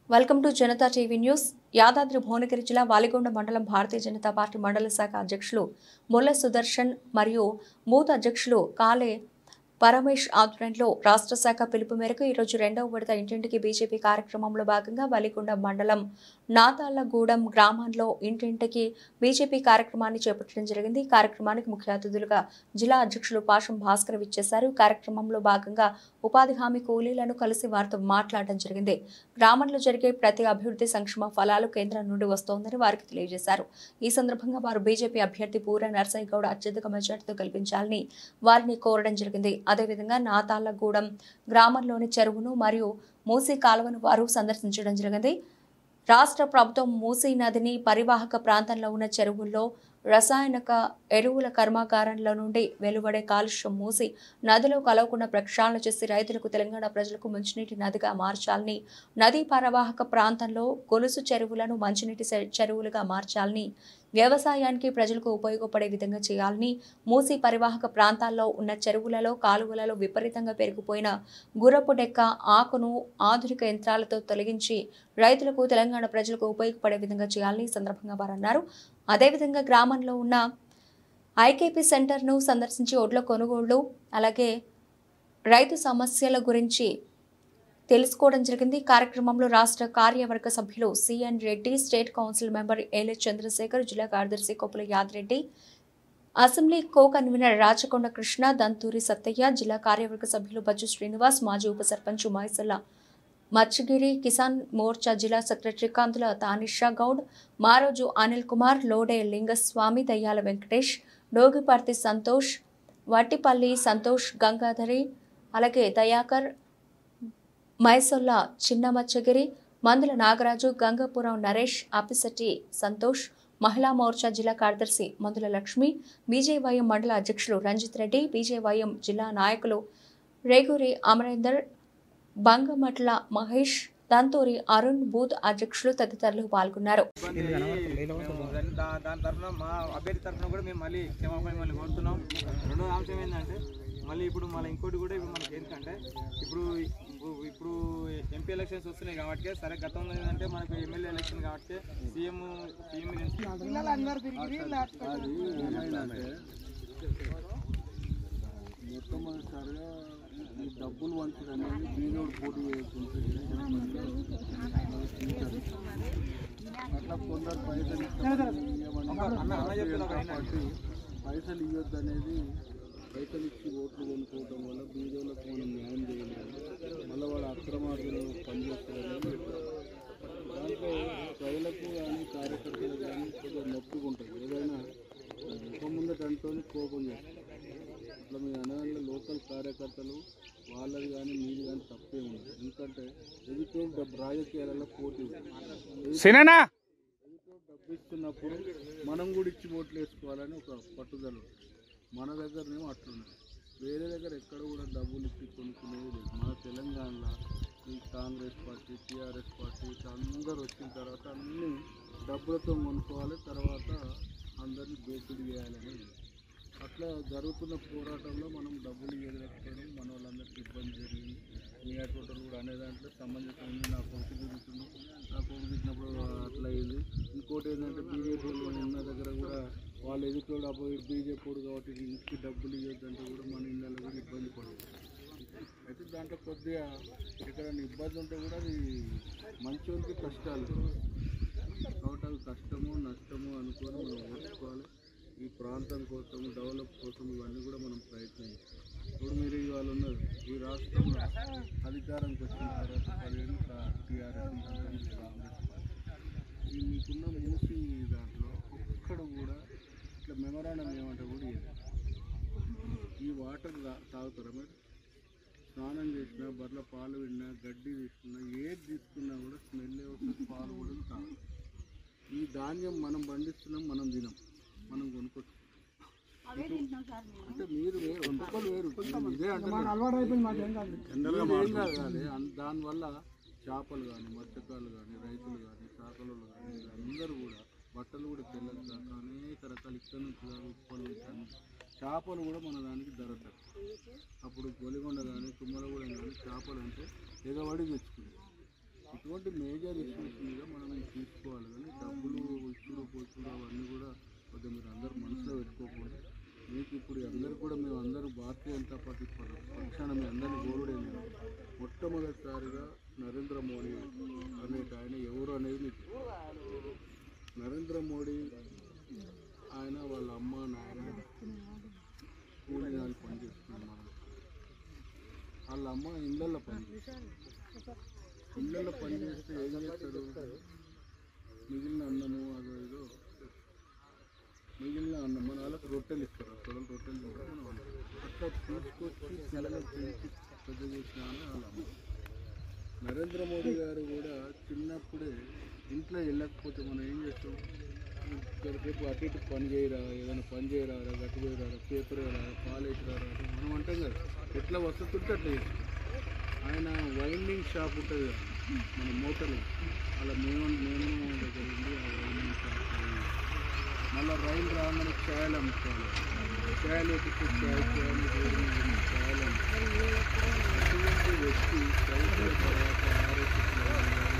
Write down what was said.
Welcome to Janata TV news Yadadri Bhuvanagiri జిల్లా వాలిగొండ మండలం భారతీయ Janata party మండల శాఖ అధ్యక్షులు ముల్ల సుదర్శన్ మరియు బూత్ అధ్యక్షులు కాలే పరమేష్ ఆధ్వర్యంలో రాష్ట్ర శాఖ పిలుపు మేరకు ఈరోజు రెండవ విడత ఇంటింటికి బీజేపీ కార్యక్రమంలో భాగంగా వలిగొండ మండలం నాతాళ్లగూడెం గ్రామంలో ఇంటింటికి బీజేపీ కార్యక్రమాన్ని చేపట్టడం జరిగింది ఈ కార్యక్రమానికి ముఖ్య అతిథులుగా జిల్లా అధ్యక్షులు పాషం భాస్కర్ ఇచ్చేశారు ఈ కార్యక్రమంలో భాగంగా ఉపాధి హామీ కూలీలను కలిసి వారితో మాట్లాడడం జరిగింది గ్రామంలో జరిగే ప్రతి అభివృద్ధి సంక్షేమ ఫలాలు కేంద్రం నుండి వస్తోందని వారికి తెలియజేశారు ఈ సందర్భంగా వారు బీజేపీ అభ్యర్థి పూర నర్సయ్య గౌడ్ అత్యధిక మెజార్టీతో గెలిపించాలని వారిని కోరడం జరిగింది అదేవిధంగా నాతాళ్లగూడెం గ్రామంలోని చెరువును మరియు మూసీ కాలువను వారు సందర్శించడం జరిగింది రాష్ట్ర ప్రభుత్వం మూసీ నదిని పరివాహక ప్రాంతంలో ఉన్న చెరువుల్లో రసాయనిక ఎరువుల కర్మాగారంలో నుండి వెలువడే కాలుష్యం మూసి నదిలో కలవకుండా ప్రక్షాళన చేసి రైతులకు తెలంగాణ ప్రజలకు మంచినీటి నదిగా మార్చాలని నదీ పరివాహక ప్రాంతంలో గొలుసు చెరువులను మంచినీటి చె- చెరువులుగా మార్చాలని వ్యవసాయానికి ప్రజలకు ఉపయోగపడే విధంగా చేయాలని మూసీ పరివాహక ప్రాంతాల్లో ఉన్న చెరువులలో కాలువలలో విపరీతంగా పెరిగిపోయిన గుర్రపు డెక్క ఆకును ఆధునిక యంత్రాలతో తొలగించి రైతులకు తెలంగాణ ప్రజలకు ఉపయోగపడే విధంగా చేయాలని ఈ సందర్భంగా వారు అన్నారు అదేవిధంగా గ్రామంలో ఉన్న ఐకేపీ సెంటర్ను సందర్శించి ఒడ్ల కొనుగోళ్లు అలాగే రైతు సమస్యల గురించి తెలుసుకోవడం జరిగింది ఈ కార్యక్రమంలో రాష్ట్ర కార్యవర్గ సభ్యులు CN Reddy state council member Ele Chandrasekhar జిల్లా కార్యదర్శి Koppula Yadireddy assembly co convener Rachakonda Krishna Danturi Sattaiah జిల్లా కార్యవర్గ సభ్యులు బజ్జు శ్రీనివాస్ మాజీ ఉప సర్పంచ్ మైసల్ల మత్స్యగిరి కిసాన్ మోర్చా జిల్లా సెక్రటరీ కాంతుల తానిషా గౌడ్ మారోజు అనిల్ కుమార్ లోడే లింగస్వామి దయ్యాల వెంకటేష్ డోగిపర్తి సంతోష్ వట్టిపల్లి సంతోష్ గంగాధరి అలాగే దయాకర్ మైసొల్ల చిన్న మచ్చగిరి మందుల నాగరాజు గంగాపురం నరేష్ అపిశెట్టి సంతోష్ మహిళా మోర్చా జిల్లా కార్యదర్శి మందుల లక్ష్మి బీజేవైఎం మండల అధ్యక్షులు రంజిత్ రెడ్డి బీజేవైఎం జిల్లా నాయకులు రేగూరి అమరేందర్ బంగమట్ల మహేష్ దంతూరి అరుణ్ బూత్ అధ్యక్షులు తదితరులు పాల్గొన్నారు దాని దా- దాని తరఫున మా అభ్యర్థి తరఫున కూడా మేము మళ్ళీ క్షమాపణ మళ్ళీ కోరుతున్నాం రెండో అంశం ఏంటంటే మళ్ళీ ఇప్పుడు మళ్ళీ ఇంకోటి కూడా ఇప్పుడు మనకి ఏంటంటే ఇప్పుడు ఇప్పుడు- ఇప్పుడు ఎంపీ ఎలక్షన్స్ వస్తున్నాయి కాబట్టి సరే గతంలో ఏంటంటే మనకు ఎమ్మెల్యే ఎలక్షన్ కాబట్టి సీఎం సీఎం మొట్టమొదటిసారిగా ఈ డబ్బులు వంచడం అనేది బీనోడు పోటీ వేయకుంటే అట్లా కొందరు పైసలు కాబట్టి పైసలు ఇవ్వద్దు అనేది పైసలు ఇచ్చి ఓట్లు కొనుక్కోవడం వల్ల బీదోళ్ళకు మనం న్యాయం చేయలేదు మళ్ళీ వాడు అక్రమార్గంలో పనిచేస్తారని దాంట్లో ప్రజలకు కానీ కార్యకర్తలకు కానీ కొద్దిగా నొప్పిగా ఉంటుంది ఏదైనా ముఖం ముందట అంటోని కోపం చేస్తారు ఇట్లా మీ అనగానే లోకల్ కార్యకర్తలు వాళ్ళది కానీ మీది కానీ తప్పే ఉండదు ఎందుకంటే ఎదుటోడు డబ్బు రాజకీయాలలో పోటీ ఉంది. సినేనా ఎదుటోడు డబ్బు ఇస్తున్నప్పుడు మనం కూడా ఇచ్చి ఓట్లు వేసుకోవాలని ఒక పట్టుదల ఉంది. మన దగ్గరనేమో అట్లున్నది వేరే దగ్గర ఎక్కడ కూడా డబ్బులు ఇచ్చి కొనుక్కునేది లేదు మన తెలంగాణలో ఈ కాంగ్రెస్ పార్టీ టీఆర్ఎస్ పార్టీ ఇట్లా అందరూ వచ్చిన తర్వాత అన్ని డబ్బులతో కొనుక్కోవాలి తర్వాత అందరినీ దోపిడీ చేయాలని ఉంది. అట్లా జరుగుతున్న పోరాటంలో మనం డబ్బులు ఎదురకపోవడం మన వాళ్ళందరికీ ఇబ్బంది జరిగింది మీ అటువంటి కూడా అనే దాంట్లో సమంజసం ఉంది నా కొడుకు తిరుగుతుంది నా కొడుకు తిరిగినప్పుడు అట్లా అయింది ఇంకోటి ఏంటంటే బీజేపీ వాళ్ళు ఉన్న దగ్గర కూడా వాళ్ళు ఎదుటోడు అపోయి బీజేపీ వాడు కాబట్టి ఇంటికి డబ్బులు ఇవ్వద్దంటే కూడా మన ఇళ్ళలో కూడా ఇబ్బంది పడుతుంది అయితే దాంట్లో కొద్దిగా ఎక్కడైనా ఇబ్బంది ఉంటే కూడా అది మంచోనికి కష్టాలు కాబట్టి అవి కష్టము నష్టము అనుకొని మనం ఓర్చుకోవాలి ఈ ప్రాంతం కోసం డెవలప్ కోసం ఇవన్నీ కూడా మనం ప్రయత్నం చేయాలి. ఇప్పుడు మీరు ఇవాళ ఉన్నారు ఈ రాష్ట్రంలో అధికారంకి వచ్చిన తర్వాత పదిహేను టీఆర్ఎస్ కాంగ్రెస్ ఈ మీకున్న మూసి దాంట్లో ఒక్కడ కూడా ఇట్లా మెమరాండం ఏమంటే కూడా ఇయ్యదు. ఈ వాటర్ తా- తాగుతారా మీరు స్నానం చేసినా బర్రెల పాలు విన్నా గడ్డి తీసుకున్నా ఏది తీసుకున్నా కూడా స్మెల్ వస్తుంది పాలు కూడా తాగు ఈ ధాన్యం మనం పండిస్తున్నాం మనం తినం మనం కొనుక్కొచ్చు అంటే మీరు వేరు ఒక్కొక్కరు వేరు ఇదే అంటే మీరు ఏం కాదు కాదు అన్- దానివల్ల చేపలు కానీ మత్స్యకారులు కానీ రైతులు కానీ చేపలు కానీ అందరూ కూడా బట్టలు కూడా తెల్లలు దాకా అనేక రకాల ఇక్కడ నుంచి కాదు, ఉప్పలు కానీ చేపలు కూడా మన దానికి ధర తక్కువ అప్పుడు గొలిగొండ కానీ తుమ్మలగూడెం కానీ చేపలు అంటే ఎగబడి తెచ్చుకునేది ఇటువంటి మేజర్ ఇష్యూస్ మీద మనం తీసుకోవాలి కానీ డబ్బులు ఇచ్చుడు పోచుడు అవన్నీ కూడా కొద్దిగా మీరు అందరూ మనసులో పెట్టుకోకూడదు మీకు ఇప్పుడు అందరు కూడా మేము అందరూ భారతీయ జనతా పార్టీ ప- పక్షాన మీ అందరినీ కోరుడేది మొట్టమొదటిసారిగా నరేంద్ర మోడీ అనేట ఆయన ఎవరు అనేది మీకు తెలియదు. నరేంద్ర మోడీ ఆయన వాళ్ళ అమ్మ నాయన కూలి నాలు పనిచేస్తున్నారు మనం వాళ్ళ అమ్మ ఇళ్ళల్లో పనిచేస్తారు ఇళ్ళల్లో పని చేస్తే ఏం చేస్తాడు మిగిలిన అన్నము అదో ఏదో మిగిలిన అన్నం మన వాళ్ళకి రొట్టెలు ఇస్తారు అక్కడ రొట్టెలు తింటారు మనం అన్నం. అట్లా తీసుకొచ్చి పిల్లలకు పెంచి పెద్ద చేసిన ఆమె వాళ్ళ అమ్మ నరేంద్ర మోడీ గారు కూడా చిన్నప్పుడే ఇంట్లో వెళ్ళకపోతే మనం ఏం చేస్తాం రేపు అటు ఇటు పని చేయరా ఏదైనా పని చేయరా గట్టి చేయరా పేపర్ వేయరా పాలు వేసిరా మనం అంటాం కదా ఎట్లా వస్తుంటే అట్లా చేస్తాం ఆయన వైండింగ్ షాప్ ఉంటుంది కదా మన మోటార్లు అలా మేము మేము దగ్గర ఉంది ఆ వైండింగ్ షాప్ మళ్ళీ రైలు రాగానే ఛాయలు అమ్ముకోవాలి ఛాయలు ఎక్కితే ఛాయ్ ఛాయలు ఛాయలు అమ్ముకోవాలి అటువంటి వ్యక్తి చదువుకున్న తర్వాత ఆరోగ్య